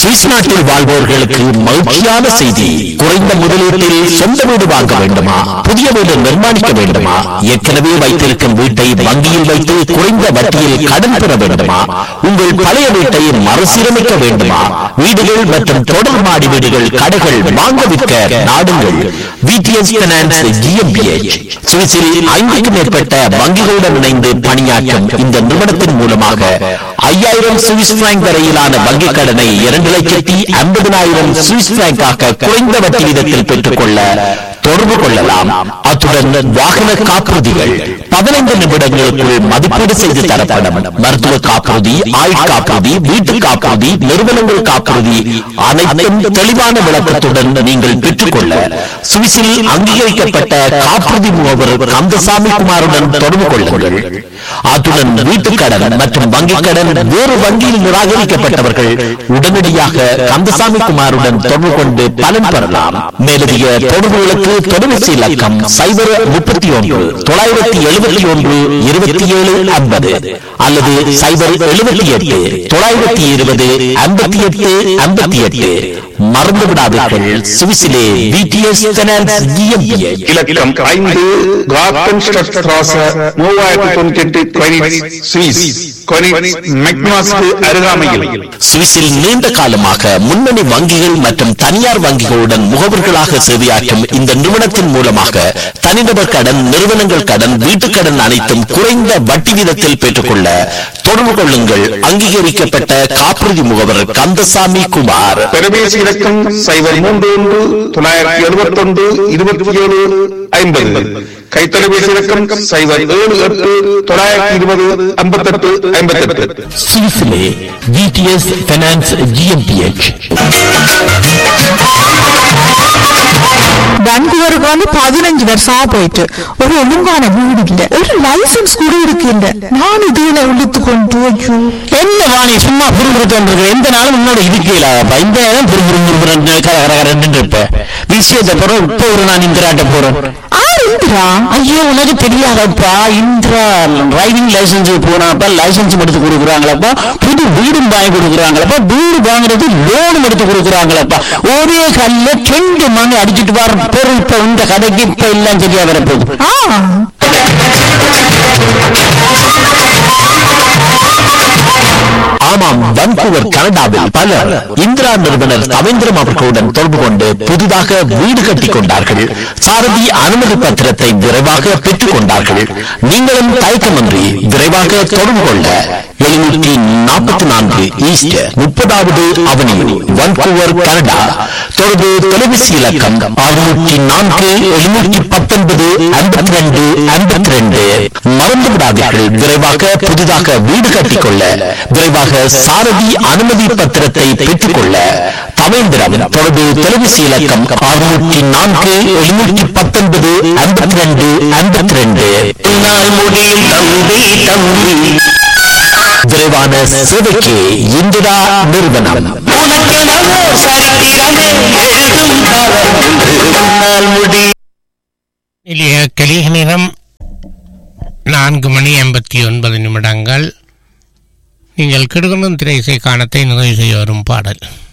Swiss நாட்டில் வாழ்வோர்களுக்கு மகிழ்ச்சியான செய்தி குறைந்த முதலீட்டில் சொந்த வீடு வாங்க வேண்டுமா புதிய வீடு நிர்மாணிக்க வேண்டுமா ஏற்கனவே வைத்திருக்கும் வீட்டை வங்கியில் வைத்து குறைந்த வட்டியில் கடன் பெற வேண்டுமா உங்கள் பழைய வீட்டை மறுசீரமைக்க வேண்டுமா வீடுகள் மற்றும் தொடர் மாடி வீடுகள் கடைகள் வாங்க விற்க நாடுங்கள் விடிஎஸ் பைனான்ஸ் ஜிஎம்பிஎச் சுவிஸில் ஐந்துக்கும் மேற்பட்ட வங்கிகளுடன் இணைந்து பணியாற்றும் இந்த நிறுவனத்தின் மூலமாக ஐயாயிரம் சுவிஸ் பிராங்க் வரையிலான வங்கிக் கடனை இரண்டு லட்சத்தி ஐம்பதனாயிரம் சுவிஸ் பிராங்காக குறைந்த வட்டி வீதத்தில் பெற்றுக்கொள்ள தொடர்பு கொள்ளலாம் அத்துடன் வாகன காப்புறுதிகள் பதினைந்து நிமிடங்களுக்குள் மதிப்பீடு செய்து தரப்படும் மருத்துவ காப்புறுதி ஆயுள் காப்புறுதி வீட்டு காப்புறுதி நிறுவனங்கள் காப்புறுதி அனைத்தும் தெளிவான விளக்கத்துடன் நீங்கள் பெற்றுக்கொள்ள சுவிஸில் அங்கீகரிக்கப்பட்ட காப்புறுதி முகவர் கந்தசாமி குமாருடன் தொடர்பு கொள்ளுங்கள் அத்துடன் வீட்டுக் கடன் மற்றும் வங்கிக் கடன் வேறு வங்கியில் நிராகரிக்கப்பட்டவர்கள் உடனடியாக கந்தசாமி குமாருடன் தொடர்பு கொண்டு பலன் பெறலாம் மேலதிக தொடர்புகளுக்கு தொலைபேசி இலக்கம் சைபர் முப்பத்தி ஒன்று தொள்ளாயிரத்தி எழுபத்தி ஒன்று இருபத்தி ஏழு ஐம்பது அல்லது சைபர் எழுபத்தி எட்டு தொள்ளாயிரத்தி இருபது ஐம்பத்தி எட்டு ஐம்பத்தி எட்டு மறந்து விடாதீர்கள் சுவிசிலே விடிஎஸ் பைனான்ஸ் GmbH. இலக்கம் ஐந்து கார்டன் ஸ்ட்ராச மூவாயிரத்தி தொண்ணூத்தி எட்டு கொனிட்ஸ் சுவிஸ் கொனிட்ஸ் மெக்னாஸ்க்கு அருகாமையில் சுவிஸில் நீண்ட காலமாக முன்னணி வங்கிகள் மற்றும் தனியார் வங்கிகளுடன் முகவர்களாக சேவையாற்றும் இந்த நிறுவனத்தின் மூலமாக தனிநபர் கடன் நிறுவனங்கள் கடன் வீட்டுக் கடன் அனைத்தும் குறைந்த வட்டி வீதத்தில் பெற்றுக்கொள்ள தொடர்பு கொள்ளுங்கள் அங்கீகரிக்கப்பட்ட காப்புறுதி முகவர் கந்தசாமி குமார் தொலைபேசி இலக்கம் சைபர் மூன்று ஒன்று தொள்ளாயிரத்தி எழுபத்தி ஒன்று இருபத்தி ஏழு ஐம்பது கைத்தொலைபேசி இலக்கம் சைபர் ஏழு எட்டு தொள்ளாயிரத்தி இருபது ஐம்பத்தெட்டு ஐம்பத்தெட்டு சுவிஸிலே விடிஎஸ் பைனான்ஸ் ஜிஎம்பிஎச் பெங்களூருக்கு வந்து பதினஞ்சு வருஷமா போயிட்டு ஒரு ஒழுங்கான வீடு இல்ல ஒரு லைசன்ஸ் கூட இருக்கு இல்ல நான் இதுல இழுத்து கொண்டு ஐயோ என்ன வாணி சும்மா புரிபுறுத்தோன்றது எந்த நாளும் முன்னோட இருக்கல இந்த நேரம் புரிபுறுபுறு கரகரன்னு இருப்ப விஷயத்தை பிறகு இப்போ ஒரு நான் இந்திராட்ட போறேன் ஆர் இந்திரா ஐயோ உனக்கு தெரியாதப்பா இந்திரா டிரைவிங் லைசன்ஸ் போனாப்ப லைசன்ஸ் எடுத்து கொடுக்குறாங்களப்பா புது வீடும் வாங்கி கொடுக்குறாங்களப்பா வீடு வாங்குறது லோனும் எடுத்து கொடுக்குறாங்களப்பா ஒரே கல்ல ரெண்டு மணி அடிச்சிட்டு வர பொருள் இப்ப இந்த கடைக்கு இப்ப எல்லாம் சரியா வரப்போகுது ஆ ஆமாம் வன்கூவர் கனடாவில் பலர் இந்திரா நிறுவனர் தவேந்திரம் அவர்களுடன் தொடர்பு கொண்டு புதிதாக வீடு கட்டிக் கொண்டார்கள் சாரதி அனுமதி பத்திரத்தை விரைவாக பெற்றுக் கொண்டார்கள் நீங்களும் தயக்கமின்றி விரைவாக தொடர்பு கொள்ள எழுநூற்றி நாற்பத்தி நான்கு ஈஸ்ட் முப்பதாவது அவனியூ வன்கூவர் கனடா தொடர்பு தொலைபேசி இலக்கம் அறுநூற்றி நான்கு எழுநூற்றி பத்தொன்பது ஐம்பத்தி ரெண்டு ஐம்பத்தி ரெண்டு மறந்து விடாதீர்கள் விரைவாக புதிதாக வீடு கட்டிக்கொள்ள விரைவாக சாரதி அனுமதி பத்திரத்தை பெற்றுக்கொள்ள தவேந்திரம் தொடர்பு தொலைபேசி இலக்கம் அறுநூற்றி நான்கு எழுநூற்றி பத்தொன்பது ஐம்பத்தி ரெண்டு ஐம்பத்தி ரெண்டு முடியும் தம்பி தம்பி விரைவான சேவைக்கு இந்திரா நிறுவனம் உனக்கெனவோ சரித்திரமே எழுதும் காலம் என்று முன்னால் முடி இளைய கலிக நேரம் நான்கு மணி எண்பத்தி ஒன்பது நிமிடங்கள் நீங்கள் கெடுகணும் திரை இசை காணத்தை நிறைவு செய்ய வரும் பாடல்